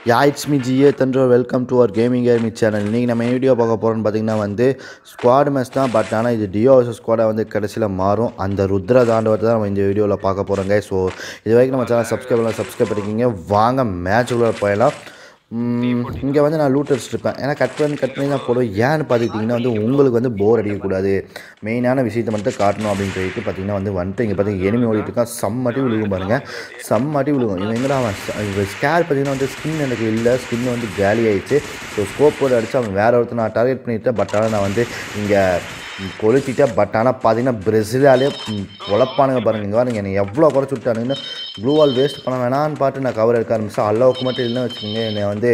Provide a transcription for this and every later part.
yeah it's me GA தன்றோ welcome to our gaming கேமி channel இன்றைக்கி நம்ம வீடியோ பார்க்க போகிறோம்னு பார்த்தீங்கன்னா வந்து ஸ்குவாட் மேட்ச் தான் பட் ஆனால் இது டியோ வர்சஸ் ஸ்குவாடாக வந்து கடைசியில் மாறும் அந்த ருத்ர தாண்டவத்தை தான் நம்ம இந்த வீடியோவில் பார்க்க போகிறோங்க ஸோ இது வரைக்கும் நம்ம சேனல் சப்ஸ்கிரைப் பண்ணலாம் சப்ஸ்கிரைப் பண்ணிக்கிங்க வாங்க மேட்ச் உள்ள போயிடலாம் இங்கே வந்து நான் லூட் அடிச்சிருப்பேன் ஏன்னா கட் பண்ணி கட் பண்ணி தான் போடுவேன் ஏன்னு பார்த்துக்கிட்டிங்கன்னா வந்து உங்களுக்கு வந்து போர் அடிக்கக்கூடாது மெயினான விஷயத்தை மட்டும் காட்டணும் அப்படின்னு சொல்லிட்டு பார்த்தீங்கன்னா வந்து வந்துட்டு இங்கே பார்த்தீங்கன்னா எனிமி ஓடிட்டு இருக்கான் செம்மட்டி விழுகும் பாருங்கள் செம்மட்டி விழுகும் இவன் எங்கடா அவன் ஸ்கேர் பார்த்தீங்கன்னா வந்து ஸ்கின் எனக்கு இல்லை ஸ்கின் வந்து காலி ஆயிடுச்சு ஸோ ஸ்கோப் போட்டு அடித்து அவன் வேற ஒருத்தர் நான் டார்கெட் பண்ணிட்டேன் பட் ஆனால் நான் வந்து இங்கே கொளுத்திட்டேன் பட் ஆனால் பார்த்தீங்கன்னா பிரேசிலாலே உழப்பானுங்க பாருங்க இங்கே பாருங்க என்னை எவ்வளோ குறைச்சி விட்டானுங்கன்னு ப்ளூ வால் வேஸ்ட் பண்ண வேணான்னு பார்த்து நான் கவர் எடுக்க ஆரம்பிச்சேன் அல்லாவுக்கு மட்டும் இல்லைன்னு வச்சுக்கோங்க என்னை வந்து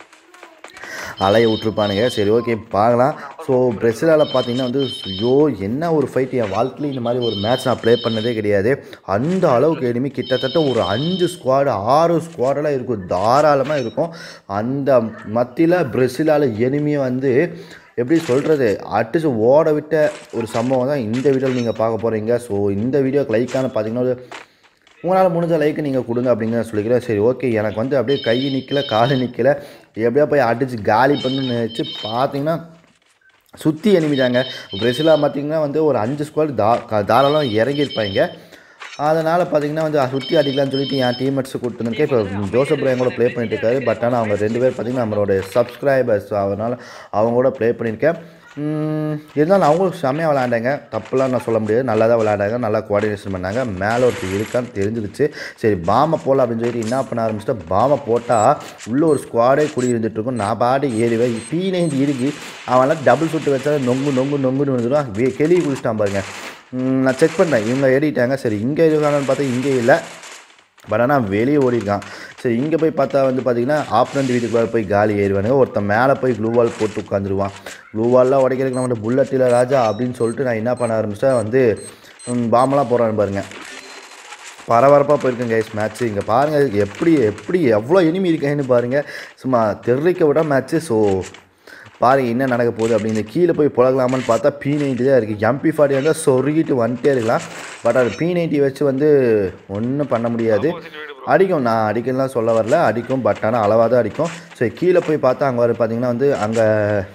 அலைய விட்ருப்பானுங்க சரி ஓகே பார்க்கலாம் ஸோ பிரேசிலாவில் பார்த்தீங்கன்னா வந்து ஐயோ என்ன ஒரு ஃபைட் என் வாழ்க்கையில் இந்த மாதிரி ஒரு மேட்ச் நான் ப்ளே பண்ணதே கிடையாது அந்த அளவுக்கு எனிமி கிட்டத்தட்ட ஒரு அஞ்சு ஸ்குவாடு ஆறு ஸ்குவாடெல்லாம் இருக்கும் தாராளமாக இருக்கும் அந்த மத்தியில் பிரேசிலாவில் எனிமியை வந்து எப்படி சொல்கிறது அடிச்சு ஓட விட்ட ஒரு சம்பவம் தான் இந்த வீடியோவில் நீங்கள் பார்க்க போகிறீங்க ஸோ இந்த வீடியோக்கு லைக்கான பார்த்தீங்கன்னா ஒரு உங்களால் முடிஞ்ச லைக்கு நீங்கள் கொடுங்க அப்படிங்கிற சொல்லிக்கிறேன் சரி ஓகே எனக்கு வந்து அப்படியே கை நிற்கல கால் நிற்கல எப்படியா போய் அடித்து காலி பண்ணுன்னு நினச்சி பார்த்தீங்கன்னா சுற்றி எனிமிட்டாங்க பிரேசிலாக பார்த்தீங்கன்னா வந்து ஒரு அஞ்சு ஸ்குவாட் தா தாராளம் இறங்கியிருப்பாங்க அதனால் பார்த்தீங்கன்னா வந்து சுற்றி அடிக்கலாம்னு சொல்லிட்டு என் டீம்மேட்ஸை கொடுத்துருக்கேன் இப்போ ஜோசப் என் கூட ப்ளே பண்ணிட்டு இருக்காரு பட் ஆனால் அவங்க ரெண்டு பேர் பார்த்தீங்கன்னா நம்மளோட சப்ஸ்கிரைபர்ஸ் அதனால் அவங்க கூட ப்ளே பண்ணியிருக்கேன் இருந்தாலும் அவங்களும் செம்மையாக விளையாண்டாங்க தப்புலாம் நான் சொல்ல முடியாது நல்லா தான் விளையாண்டாங்க நல்லா கோஆர்டினேஷன் பண்ணாங்க மேலே ஒருத்தர் இருக்கான்னு தெரிஞ்சிருச்சு சரி பாமை போடலாம் அப்படின்னு சொல்லிட்டு என்ன பண்ண ஆரம்பிச்சிட்டா பாமை போட்டால் உள்ளே ஒரு ஸ்குவாடே குடி இருந்துட்டு இருக்கும் நான் பாட்டு ஏறிவேன் பீ நைன்டி இருக்கு அவன்லாம் டபுள் சுட்டு வச்சா நொங்கு நொங்கு நொங்குன்னு வந்துடும் கெளி குடிச்சிட்டான் பாருங்க நான் செக் பண்ணேன் இவங்க ஏறிட்டாங்க சரி இங்கே இருக்காங்கன்னு பார்த்தா இங்கே இல்லை பட் ஆனால் வெளியே ஓடிருக்கான் சரி இங்கே போய் பார்த்தா வந்து பார்த்தீங்கன்னா ஆப்னண்ட் வீட்டுக்குள்ளே போய் காலி ஏறுவானுங்க ஒருத்தன் மேலே போய் க்ளூ வால் போட்டு உட்காந்துருவான் க்ளூ வால்லாம் உடைக்கிறதுக்கு நம்மகிட்ட புல்லட் இல்லை ராஜா அப்படின்னு சொல்லிட்டு நான் என்ன பண்ண ஆரம்பிச்சேன் வந்து பாம்பெல்லாம் போடுறான்னு பாருங்கள் பரபரப்பாக போயிருக்கேன் கைஸ் மேட்ச்சு இங்கே பாருங்கள் எப்படி எப்படி எவ்வளோ இனிமே இருக்கேன்னு பாருங்கள் சும்மா தெரிவிக்க விட மேட்ச்சு ஸோ பாருங்க என்ன நடக்க போகுது அப்படின்னு கீழே போய் புழகலாமான்னு பார்த்தா பி நைன்ட்டி தான் இருக்குது எம்பி ஃபார்ட்டி வந்து சொருகிட்டு வந்துட்டே இருக்கலாம் பட் அது பி நைன்ட்டி வச்சு வந்து ஒன்றும் பண்ண முடியாது அடிக்கும் நான் அடிக்கலாம் சொல்ல வரல அடிக்கும் பட் ஆனால் அளவாக தான் அடிக்கும் ஸோ கீழே போய் பார்த்தா அங்கே வர பார்த்தீங்கன்னா வந்து அங்கே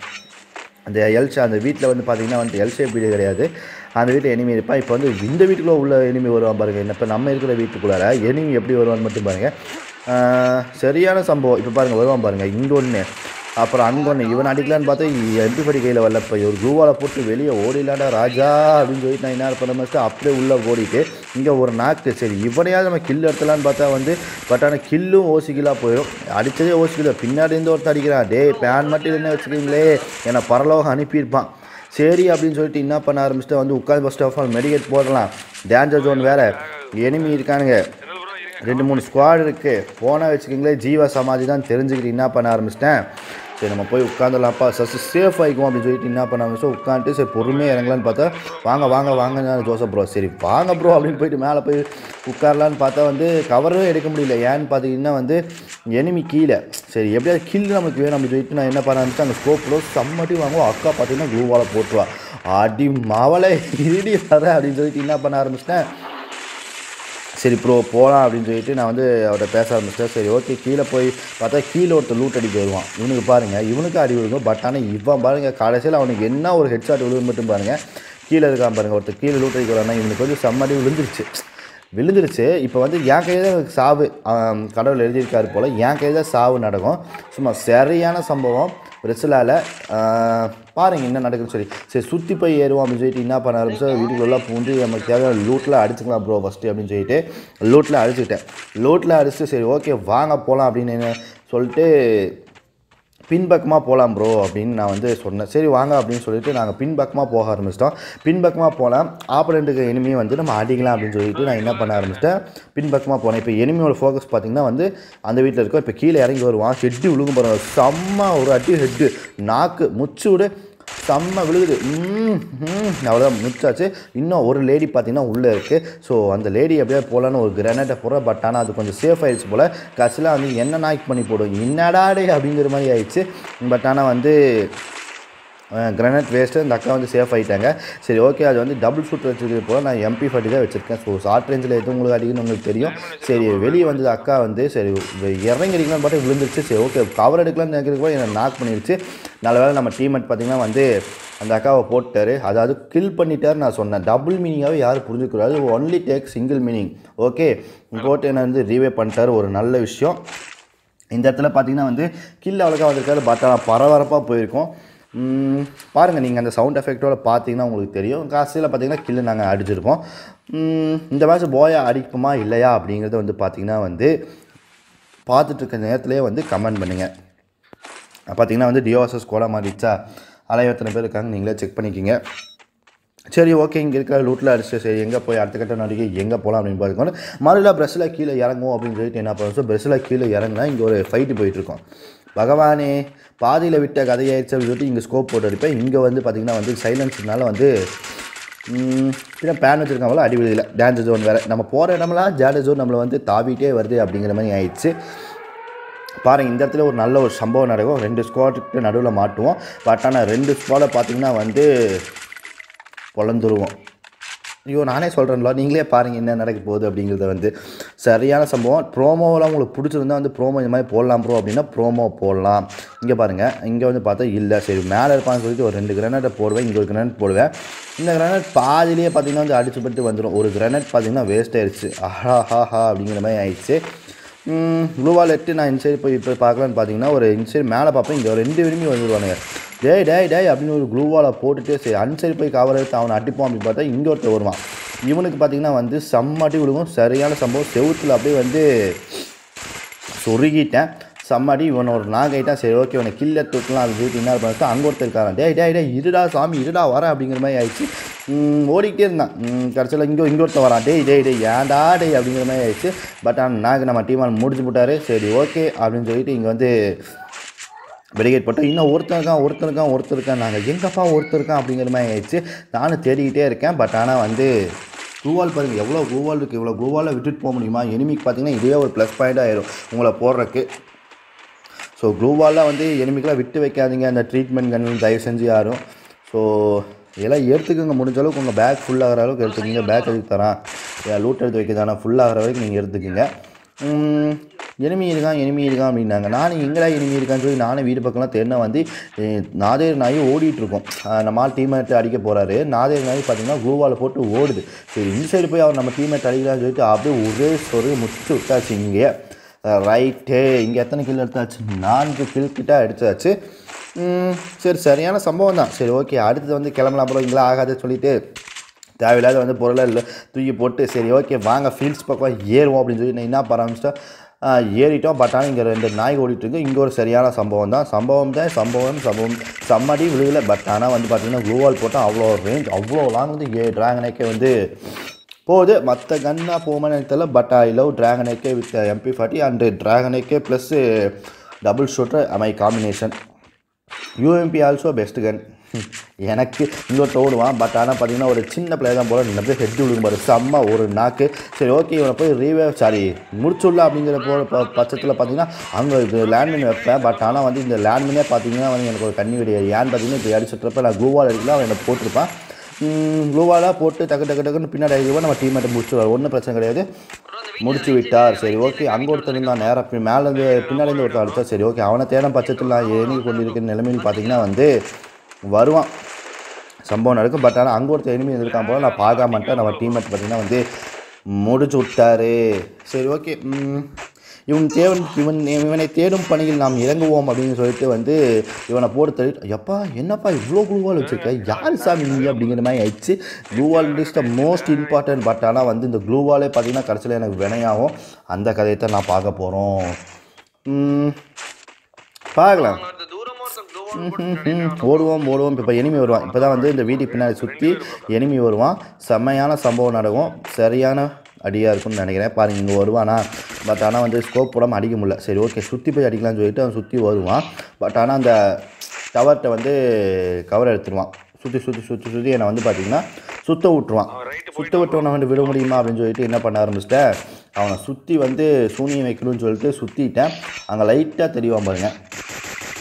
அந்த எல் அந்த வீட்டில் வந்து பார்த்தீங்கன்னா வந்து எல் ஷேப் வீடு கிடையாது அந்த வீட்டில் எனிமி இருப்பான் இப்போ வந்து இந்த வீட்டுக்குள்ளே உள்ள எனிமி வருவான் பாருங்கள் இப்போ நம்ம இருக்கிற வீட்டுக்குள்ளார எனிமி எப்படி வருவான்னு மட்டும் பாருங்கள் சரியான சம்பவம் இப்போ பாருங்கள் வருவான் பாருங்கள் இங்கே ஒன்று அப்புறம் அங்கே ஒன்று இவன் அடிக்கலான்னு பார்த்தா எம்பி படி கையில் வரல இப்போ ஒரு குரூவால் போட்டு வெளியே ஓடிலாடா ராஜா அப்படின்னு சொல்லிட்டு நான் என்ன பண்ண மாதிரி அப்படியே உள்ளே ஓடிட்டு இங்கே ஒரு நாக்கு சரி இவனையாவது நம்ம கில் எடுத்தலான்னு பார்த்தா வந்து பட் ஆனால் கில்லும் ஓசிக்கலாக போயிடும் அடித்ததே ஓசிக்கல பின்னாடி இருந்து ஒருத்தர் அடிக்கிறான் டே பேன் மட்டும் என்ன வச்சுக்கீங்களே என்னை பரலோகம் அனுப்பியிருப்பான் சரி அப்படின்னு சொல்லிட்டு என்ன பண்ண ஆரம்பிச்சுட்டு வந்து உட்காந்து ஃபஸ்ட் ஆஃப் ஆல் மெடிக்கேட் போடலாம் டேஞ்சர் ஜோன் வேறு எனிமி இருக்கானுங்க ரெண்டு மூணு ஸ்குவாட் இருக்குது போனால் வச்சுக்கிங்களே ஜீவா சமாதி தான் தெரிஞ்சுக்கிட்டு என்ன பண்ண ஆரம்பிச்சிட்டேன் சரி நம்ம போய் உட்காந்துடலாம்ப்பா சஸ் சேஃப் ஆகிக்கும் அப்படின்னு சொல்லிட்டு என்ன பண்ண ஆரம்பிச்சோம் உட்காந்துட்டு சரி பொறுமையாக இறங்கலான்னு பார்த்தா வாங்க வாங்க வாங்க ஜோசப் ப்ரோ சரி வாங்க ப்ரோ அப்படின்னு போயிட்டு மேலே போய் உட்காரலான்னு பார்த்தா வந்து கவரும் எடுக்க முடியல ஏன்னு பார்த்தீங்கன்னா வந்து எனிமி கீழே சரி எப்படியாவது கில் நமக்கு வேணும் அப்படின்னு சொல்லிட்டு நான் என்ன பண்ண ஆரம்பிச்சேன் அந்த ஸ்கோப்பில் செம்மட்டி வாங்குவோம் அக்கா பார்த்தீங்கன்னா க்ளூவால் போட்டுருவா அடி மவளை இருடி வர அப்படின்னு சொல்லிட்டு என்ன பண்ண ஆரம்பிச்சிட்டேன் சரி ப்ரோ போகலாம் அப்படின்னு சொல்லிட்டு நான் வந்து அவர்கிட்ட பேச ஆரம்பிச்சிட்டேன் சரி ஓகே கீழே போய் பார்த்தா கீழே ஒருத்தர் லூட் அடிக்க வருவான் இவனுக்கு பாருங்கள் இவனுக்கு அடி விழுகும் பட் ஆனால் இவன் பாருங்கள் கடைசியில் அவனுக்கு என்ன ஒரு ஹெட்ஷாட் விழுகும் மட்டும் பாருங்கள் கீழே இருக்கான் பாருங்கள் ஒருத்தர் கீழே லூட் அடிக்க வரானா இவனுக்கு வந்து செம்மடி விழுந்துருச்சு விழுந்துருச்சு இப்போ வந்து என் கையில் தான் எனக்கு சாவு கடவுள் எழுதியிருக்காரு போல் என் கையில் தான் சாவு நடக்கும் சும்மா சரியான சம்பவம் ரிசலால் பாருங்கள் என்ன நடக்குதுன்னு சொல்லி சரி சுற்றி போய் ஏறுவோம் அப்படின்னு சொல்லிட்டு என்ன பண்ண ஆரம்பிச்சா வீட்டுக்குள்ளே பூந்து நமக்கு தேவையான லூட்டில் அடிச்சுக்கலாம் ப்ரோ ஃபஸ்ட்டு அப்படின்னு சொல்லிட்டு லூட்டில் அடிச்சுக்கிட்டேன் லூட்டில் அடிச்சுட்டு சரி ஓகே வாங்க போகலாம் அப்படின்னு சொல்லிட்டு பின்பக்கமாக போகலாம் ப்ரோ அப்படின்னு நான் வந்து சொன்னேன் சரி வாங்க அப்படின்னு சொல்லிட்டு நாங்கள் பின்பக்கமாக போக ஆரம்பிச்சிட்டோம் பின்பக்கமாக போனால் ஆப்பரண்ட்டுக்கு எனிமியை வந்து நம்ம அடிக்கலாம் அப்படின்னு சொல்லிட்டு நான் என்ன பண்ண ஆரம்பிச்சிட்டேன் பின்பக்கமாக போனேன் இப்போ எனிமியோட ஃபோக்கஸ் பார்த்திங்கன்னா வந்து அந்த வீட்டில் இருக்கோம் இப்போ கீழே இறங்கி வருவான் ஹெட்டு விழுகும் பாருங்க செம்ம ஒரு அடி ஹெட்டு நாக்கு முச்சு விடு செம்ம விழுகுது அவ்வளோதான் முடிச்சாச்சு இன்னும் ஒரு லேடி பார்த்தீங்கன்னா உள்ளே இருக்குது ஸோ அந்த லேடி எப்படியா போகலான்னு ஒரு கிரனேட்டை போடுற பட் ஆனால் அது கொஞ்சம் சேஃப் ஆயிடுச்சு போல் கடைசியில் வந்து என்ன நாய்க் பண்ணி போடும் என்னடாடே அப்படிங்கிற மாதிரி ஆயிடுச்சு பட் ஆனால் வந்து கிரனட் வேஸ்ட்டு இந்த அக்கா வந்து சேஃப் ஆகிட்டாங்க சரி ஓகே அது வந்து டபுள் ஷூட் வச்சுருக்கிறது போல் நான் எம்பி ஃபார்ட்டி தான் வச்சுருக்கேன் ஸோ ஷார்ட் ரேஞ்சில் எது உங்களுக்கு அடிக்கணும்னு உங்களுக்கு தெரியும் சரி வெளியே வந்தது அக்கா வந்து சரி இறங்கிருக்கலாம் பார்த்து விழுந்துருச்சு சரி ஓகே கவர் எடுக்கலாம்னு நினைக்கிறது கூட என்னை நாக் பண்ணிருச்சு நல்ல வேளை நம்ம டீம்மேட் பார்த்தீங்கன்னா வந்து அந்த அக்காவை போட்டார் அதாவது கில் பண்ணிட்டார் நான் சொன்னேன் டபுள் மீனிங்காகவே யாரும் புரிஞ்சுக்கூடாது only take single meaning okay போட்டு என்ன வந்து ரீவே பண்ணிட்டார் ஒரு நல்ல விஷயம் இந்த இடத்துல பார்த்தீங்கன்னா வந்து கில் அவ்வளோக்கா வந்திருக்காரு பட் ஆனால் பரபரப்பாக போயிருக்கோம் ம், பாருங்கள் நீங்கள் அந்த சவுண்ட் எஃபெக்ட்டோட பார்த்தீங்கன்னா உங்களுக்கு தெரியும் காசில் பார்த்தீங்கன்னா கில்லு நாங்கள் அடிச்சிருப்போம் ம், இந்த மேட்ச் போயா அடிக்குமா இல்லையா அப்படிங்கிறத வந்து பார்த்தீங்கன்னா வந்து பார்த்துட்டு இருக்க நேரத்துலேயே வந்து கமெண்ட் பண்ணுங்கள் பார்த்தீங்கன்னா வந்து டியோசஸ் கோலா மாறிடுச்சா அலைய எத்தனை பேர் இருக்காங்க நீங்களே செக் பண்ணிக்கிங்க சரி ஓகே இங்கே இருக்கிற லூட்டில் அடிச்சு சரி எங்கே போய் அடுத்த கட்ட நடிகை எங்கே போகலாம் அப்படின்னு பார்த்துக்கோங்க மறுபடியும் ப்ரெஸ்ஸில் கீழே இறங்கும் அப்படின்னு சொல்லிட்டு என்ன பண்ணுறோம் ப்ரெஸ்ஸில் கீழே இறங்குனா இங்கே ஒரு ஃபைட்டு போயிட்டுருக்கோம் பகவானே பாதியில் விட்ட கதையாயிடுச்சு அப்படின்னு சொல்லிட்டு இங்கே ஸ்கோப் போட்டு அடிப்பேன் இங்கே வந்து பார்த்திங்கன்னா வந்து சைலன்ஸ்னால வந்து ம், பின்ன பேன் வச்சுருக்காங்களோ அடி விழுதில்ல டான்ஸ் ஜோன் வேறு நம்ம போகிற இடமெல்லாம் ஜாட ஜோன் நம்மளை வந்து தாவிட்டே வருது அப்படிங்கிற மாதிரி ஆயிடுச்சு பாருங்க இந்த இடத்துல ஒரு நல்ல ஒரு சம்பவம் நடக்கும் ரெண்டு ஸ்குவாடுக்கு நடுவில் மாட்டுவோம் பட் ஆனால் ரெண்டு ஸ்குவாடை பார்த்தீங்கன்னா வந்து பொழந்துருவோம் ஐயோ நானே சொல்கிறேன்ல நீங்களே பாருங்கள் என்ன நடக்க போகுது அப்படிங்கிறத வந்து சரியான சம்பவம் ப்ரோமோவெலாம் உங்களுக்கு பிடிச்சிருந்தா வந்து ப்ரோமோ இந்த மாதிரி போடலாம் ப்ரோ அப்படின்னா ப்ரோமோ போடலாம் இங்கே பாருங்கள் இங்கே வந்து பார்த்தா இல்லை சரி மேலே இருப்பான்னு சொல்லிட்டு ஒரு ரெண்டு கிரனேட்டை போடுவேன் இங்கே ஒரு கிரனேட் போடுவேன் இந்த கிரனேட் பாதிலேயே பார்த்தீங்கன்னா வந்து அடிச்சுப்பட்டு வந்துடும் ஒரு கிரனேட் பார்த்தீங்கன்னா வேஸ்ட் ஆயிடுச்சு ஆஹா ஹா ஹா அப்படிங்கிற மாதிரி ஆயிடுச்சு ப்ளூவால் எட்டு நான் இன்சைடு போய் இப்போ பார்க்கலான்னு பார்த்தீங்கன்னா ஒரு இன்சைடு மேலே பார்ப்பேன் இங்கே ஒரு ரெண்டு விரும்பி வந்துடுவானுங்க டேய் டேய் டேய் அப்படின்னு ஒரு க்ளூவாலை போட்டுட்டு சரி அன்சைடு போய் கவர் எடுத்து அவனை அடிப்போம் அப்படின்னு பார்த்தா இங்கே ஒருத்தர் வருவான் இவனுக்கு பார்த்தீங்கன்னா வந்து செம்மட்டி விழுகும் சரியான சம்பவம் செவுத்தில் அப்படியே வந்து சொருகிட்டேன் செம்மடி இவன் ஒரு நாகைட்டான் சரி ஓகே இவனை கில்ல தூக்கலாம் அது சொல்லிட்டு என்ன பண்ணிட்டு அங்கே ஒருத்தர் இருக்காரன் டேய் டேய் டேய் இருடா சாமி இருடா வரேன் அப்படிங்கிற மாதிரி ஆயிடுச்சு ம், ஓடிக்கிட்டே இருந்தான் கடைசியில் இங்கே இங்கே ஒருத்தர் வரான் டேய் டேய் டேய் ஏன்டா டேய் அப்படிங்கிற மாதிரி ஆயிடுச்சு பட் ஆனால் நாக்கு நம்ம டீமால் முடிச்சு போட்டாரு சரி ஓகே அப்படின்னு சொல்லிட்டு இங்கே வந்து வெடிகேட் போட்டோம் இன்னும் ஒருத்தன் இருக்கான் ஒருத்தன் இருக்கான் ஒருத்தர் இருக்கான் நாங்கள் எங்கப்பா ஒருத்தர் இருக்கான் அப்படிங்கிற மாதிரி ஆயிடுச்சு நானும் தேடிக்கிட்டே இருக்கேன் பட் ஆனால் வந்து க்ளூவால் பாருங்கள் எவ்வளோ க்ளூவால் இருக்குது இவ்வளோ க்ளூவாலில் விட்டுட்டு போக முடியுமா எனிமிக்கு பார்த்தீங்கன்னா இதுவே ஒரு ப்ளஸ் பாயிண்ட் ஆயிரும் உங்களை போடுறக்கு ஸோ க்ளூவாலாம் வந்து எனிமிக்கெலாம் விட்டு வைக்காதீங்க அந்த ட்ரீட்மெண்ட் கன் தயவு செஞ்சு யாரும் ஸோ இதெல்லாம் எடுத்துக்கோங்க முடிஞ்ச அளவுக்கு உங்கள் பேக் ஃபுல் ஆகிற அளவுக்கு எடுத்துக்கோங்க பேக் எதுக்கு தரான் லூட் எடுத்து வைக்கிறதானா ஃபுல் ஆகிற வரைக்கும் நீங்கள் எடுத்துக்கோங்க எனிமி இருக்கான் எனிமி இருக்கான் அப்படின்னாங்க நானும் எங்கடா எனிமி இருக்கான்னு சொல்லி நானும் வீடு பக்கம்லாம் தேடினா வந்து அஹ், நாதேர் நாய் ஓடிட்டு இருக்கோம் அஹ், நம்ம ஆள் டீம்மேட் அடிக்க போகிறாரு நாதேர் நாய் பார்த்தீங்கன்னா குளூவால் போட்டு ஓடுது சரி இந்த சைடு போய் அவர் நம்ம டீம்மேட் அடிக்கலாம்னு சொல்லிட்டு அப்படியே ஒரே சொரு முடிச்சு விட்டாச்சு இங்கே ரைட்டு இங்கே எத்தனை கில் எடுத்தாச்சு நான்கு கில் கிட்ட அடிச்சாச்சு ம், சரி சரியான சம்பவம் தான் சரி ஓகே அடுத்தது வந்து கிளம்பலாம் அப்புறம் இங்கெல்லாம் ஆகாது சொல்லிட்டு தேவையில்லாத வந்து பொருளை இல்லை தூக்கி போட்டு சரி ஓகே வாங்க ஃபீல்ட்ஸ் பக்கம் ஏறுவோம் அப்படின்னு சொல்லி நான் என்ன பராமரிச்சிட்டா ஏறிட்டோம் பட் ஆனால் இங்கே ரெண்டு நாய் ஓடிட்டு இருக்கு இங்கே ஒரு சரியான சம்பவம் தான் சம்பவம் தான் சம்பவம் சம்பவம் செம்மடி விழுகல பட் ஆனால் வந்து பார்த்தீங்கன்னா க்ளூவால் போட்டால் அவ்வளோ ரேஞ்ச் அவ்வளோ லாங் வந்து ஏ ட்ராகனேக்கே வந்து போகுது மற்ற கன்னாக போகுமான்னு எனக்கு தெரியல but I love dragon AK with MP forty and dragon AK plus double shooter my combination UMP also best gun எனக்கு இன்னொருத்த ஓடுவான் பட் ஆனால் பார்த்தீங்கன்னா ஒரு சின்ன பிளேயர் தான் போல நிறைய ஹெட் விழுகும் பாரு செம்ம ஒரு நாக்கு சரி ஓகே இவனை போய் ரீவே சாரி முடிச்சுடல அப்படிங்கிற போ ப- பட்சத்தில் பார்த்தீங்கன்னா அங்கே இது லேண்ட்மின் வைப்பேன் பட் ஆனால் வந்து இந்த லேண்ட்மினே பார்த்தீங்கன்னா வந்து எனக்கு ஒரு கண்ணி வெடி ஏன்னு பார்த்தீங்கன்னா இப்போ அடிச்சுட்றப்ப நான் க்ளூவால் அடிக்கல அவன் என்னை போட்டிருப்பான் க்ளூவாலாக போட்டு டக்கு டக்கு டக்குன்னு பின்னாடி அடிக்கிறப்ப நம்ம டீம்மேட்டை முடிச்சுடுவார் ஒன்றும் பிரச்சனை கிடையாது முடிச்சு விட்டார் சரி ஓகே அங்கே ஒருத்தர் இருந்தான் நேராக மேலேருந்து பின்னாடிருந்து ஒருத்தர் அடித்தா சரி ஓகே அவனை தேடம் பட்சத்தில் நான் ஏறி கொண்டு இருக்கிற நிலைமையில் பார்த்தீங்கன்னா வந்து வருவான் சம்பவம் நடக்கும் பட் ஆனால் அங்கே ஒருத்தர் எனிமி இருக்கான் போல நான் பார்க்க மாட்டேன் நம்ம டீம்மேட் பார்த்தீங்கன்னா வந்து முடிச்சு விட்டாரு சரி ஓகே இவன் தேவன் இவன் இவனை தேடும் பணியில் நாம் இறங்குவோம் அப்படின்னு சொல்லிட்டு வந்து இவனை போட்டு தள்ளிட்டு எப்பா என்னப்பா இவ்வளோ குழுவால் வச்சுருக்க யார் சாமி நீ அப்படிங்கிற மாதிரி ஆயிடுச்சு gloo wall is the most important but ஆனால் வந்து இந்த க்ளூவாலே பார்த்தீங்கன்னா கடைசியில் எனக்கு வினையாகும் அந்த கதையை தான் நான் பார்க்க போகிறோம் பார்க்கலாம் ஒருத்தன் தூரமா ஒருத்தன் glowwall ம், ஓடுவோம் ஓடுவோம் இப்போ எனிமி வருவான் இப்போ தான் வந்து இந்த வீட்டுக்கு பின்னாடி சுற்றி எனிமி வருவான் செம்மையான சம்பவம் நடக்கும் சரியான அடியாக இருக்கும்னு நினைக்கிறேன் பாருங்க இங்கே வருவானா பட் ஆனால் வந்து ஸ்கோப் போடாமல் அடிக்க முடியல சரி ஓகே சுற்றி போய் அடிக்கலாம்னு சொல்லிட்டு அவன் சுற்றி வருவான் பட் ஆனால் அந்த டவர்கிட்ட வந்து கவர் எடுத்துருவான் சுற்றி சுற்றி சுற்றி சுற்றி என்னை வந்து பார்த்தீங்கன்னா சுத்த விட்டுருவான் சுத்த விட்டவனை வந்து விட முடியுமா அப்படின்னு சொல்லிட்டு என்ன பண்ண ஆரம்பிச்சிட்டேன் அவனை சுற்றி வந்து சூனியம் வைக்கணும்னு சொல்லிட்டு சுற்றிட்டேன் அங்கே லைட்டாக தெரியவான் பாருங்க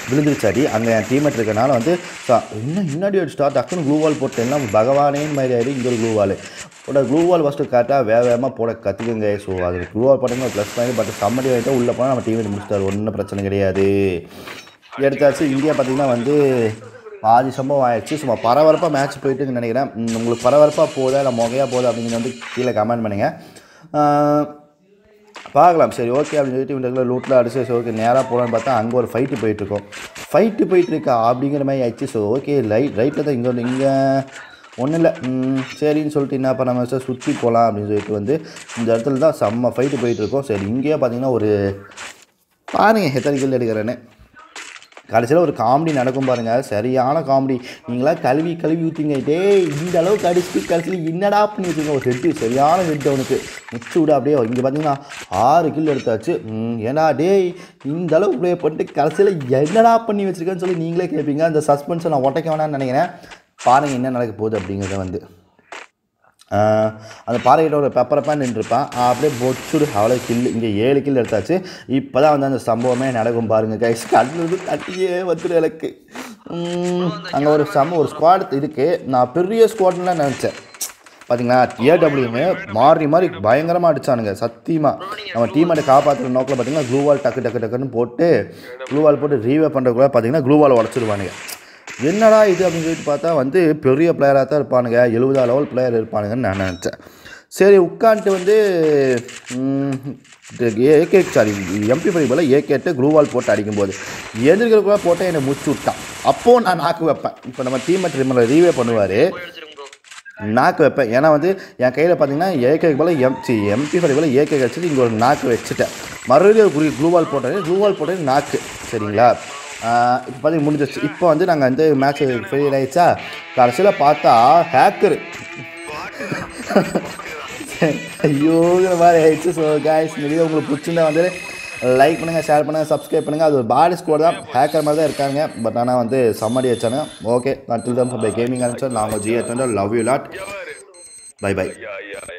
விழுந்துருச்சு அடி அங்கே என் டீமேட் இருக்கனால வந்து ச- இன்னும் இன்னடி ஒரு ஸ்டார்ட் டக்குன்னு க்ளூ வால் போட்டு எல்லாம் பகவானேன்னு மாதிரி ஆயிடு இங்கே ஒரு க்ளூ வால் போட க்ளூ வால் ஃபஸ்ட்டு கரெக்டாக வேக வேகமாக போட கற்றுக்குங்க ஸோ அது க்ளூ வால் போட்டிங்கன்னா ப்ளஸ் பாயிண்ட் பட் சம்மடி ஆகிட்டா உள்ளே போனால் நம்ம டீமேட் முடிச்சிட்டாரு ஒன்றும் பிரச்சனை கிடையாது எடுத்தாச்சு இந்தியா பார்த்தீங்கன்னா வந்து பாதி சம்பவம் ஆயிடுச்சு சும்மா பரபரப்பாக மேட்ச் போயிட்டுன்னு நினைக்கிறேன் ம், உங்களுக்கு பரபரப்பாக போதா இல்லை மொகையாக போதா அப்படிங்கிறது வந்து கீழே கமெண்ட் பண்ணுங்கள் பார்க்கலாம் சரி ஓகே அப்படின்னு சொல்லிட்டு இவங்க லூட்டில் அடிச்சு சரி ஓகே நேராக போகலான்னு பார்த்தா அங்கே ஒரு ஃபைட்டு போயிட்டுருக்கோம் ஃபைட்டு போயிட்டுருக்கா அப்படிங்கிற மாதிரி ஆயிடுச்சு ஸோ ஓகே ரைட் ரைட்டில் தான் இங்கே ஒன்று இங்கே ஒன்றும் இல்லை ம், சரின்னு சொல்லிட்டு என்ன பண்ண மாதிரி சுற்றி போகலாம் அப்படின்னு சொல்லிட்டு வந்து இந்த இடத்துல தான் செம்ம ஃபைட்டு போயிட்டுருக்கோம் சரி இங்கேயே பார்த்தீங்கன்னா ஒரு பாருங்க எத்தனை கில் எடுக்கிறேன்னு கடைசியில் ஒரு காமெடி நடக்கும் பாருங்க சரியான காமெடி நீங்களா கழுவி கழுவி ஊற்றிங்க டேய் இந்த அளவுக்கு அடிச்சுட்டு கடைசியில் என்னடா பண்ணி வச்சுங்க ஒரு ஹெட்டு சரியான ஹெட் அவனுக்கு முச்சு விட அப்படியே இங்கே பார்த்தீங்கன்னா ஆறு கில் எடுத்தாச்சு ம், ஏன்னா டேய் இந்த அளவுக்கு ப்ளே பண்ணிட்டு கடைசியில் என்னடா பண்ணி வச்சிருக்கேன்னு சொல்லி நீங்களே கேட்பீங்க அந்த சஸ்பென்ஸை நான் உடைக்க வேணாம்னு நினைக்கிறேன் பாருங்கள் என்ன நடக்க போகுது அப்படிங்கிறத வந்து ஆஹ் அந்த பாறைகிட்ட ஒரு பெப்பரப்பாக நின்றுருப்பான் அப்படியே பொச்சுடு அவ்வளோ கில் இங்கே ஏழு கில் எடுத்தாச்சு இப்போ தான் வந்து அந்த சம்பவமே நடக்கும் பாருங்க கைஸ் கண்ணிலிருந்து தட்டியே வந்துடும் எனக்கு அங்கே ஒரு சம ஒரு ஸ்குவாட் இருக்குது நான் பெரிய ஸ்குவாட்லாம் நினச்சேன் பார்த்தீங்களா ஏடபிள்யூமே மாறி மாறி பயங்கரமாக அடிச்சானுங்க சத்தியமாக நம்ம டீமேட்டை காப்பாற்றுற நோக்கில் பார்த்தீங்கன்னா க்ளூவால் டக்கு டக்கு டக்குன்னு போட்டு க்ளூவால் போட்டு ரீவே பண்ணுறதுக்குள்ள பார்த்தீங்கன்னா க்ளூவால் உடச்சிடுவானுங்க என்னடா இது அப்படின்னு சொல்லிட்டு பார்த்தா வந்து பெரிய பிளேயராக தான் இருப்பானுங்க எழுபதா லெவல் பிளேயர் இருப்பானுங்கன்னு நான் நினச்சேன் சரி உட்காந்துட்டு வந்து ஏகே சாரி எம்பி ஃபைவ் போல் ஏகேட்டு க்ளூவால் போட்டு அடிக்கும்போது எதிர்க்கிறக்குள்ள போட்டு என்னை முடிச்சு விட்டான் அப்போது நான் நாக்கு வைப்பேன் இப்போ நம்ம டீமேட் ரிமரில் ரீவே பண்ணுவார் அடிச்சிருங்க ப்ரோ நாக்கு வைப்பேன் ஏன்னா வந்து என் கையில் பார்த்தீங்கன்னா ஏகேக்கு போல் எம் சி எம்பி ஃபைவ் போல் ஏகே வச்சுட்டு இங்கே ஒரு நாக்கு வச்சுட்டேன் மறுபடியும் ஒரு குறி க்ளூவால் போட்டது க்ளூவால் போட்டது நாக்கு சரிங்களா இப்போ பார்த்தீங்கன்னா முடிஞ்சிச்சு இப்போ வந்து நாங்கள் வந்து மேட்ச் ஃபெயில் ஆயிடுச்சா கடைசியில் பார்த்தா ஹேக்கர் ஐயோங்கிற மாதிரி ஆயிடுச்சு ஸோ காய்ஸ் இந்த வீடியோ உங்களுக்கு பிடிச்சிருந்தா வந்து லைக் பண்ணுங்கள் ஷேர் பண்ணுங்கள் சப்ஸ்கிரைப் பண்ணுங்கள் அது ஒரு பாடி ஸ்கோர் தான் ஹேக்கர் மாதிரி தான் இருக்காங்க பட் ஆனால் வந்து சம்மடி வச்சாங்க ஓகே நான் டில் தம் கேமிங் ஆரம்பிச்சேன் நான் உங்கள் ஜிஎட் love you lot bye bye yeah yeah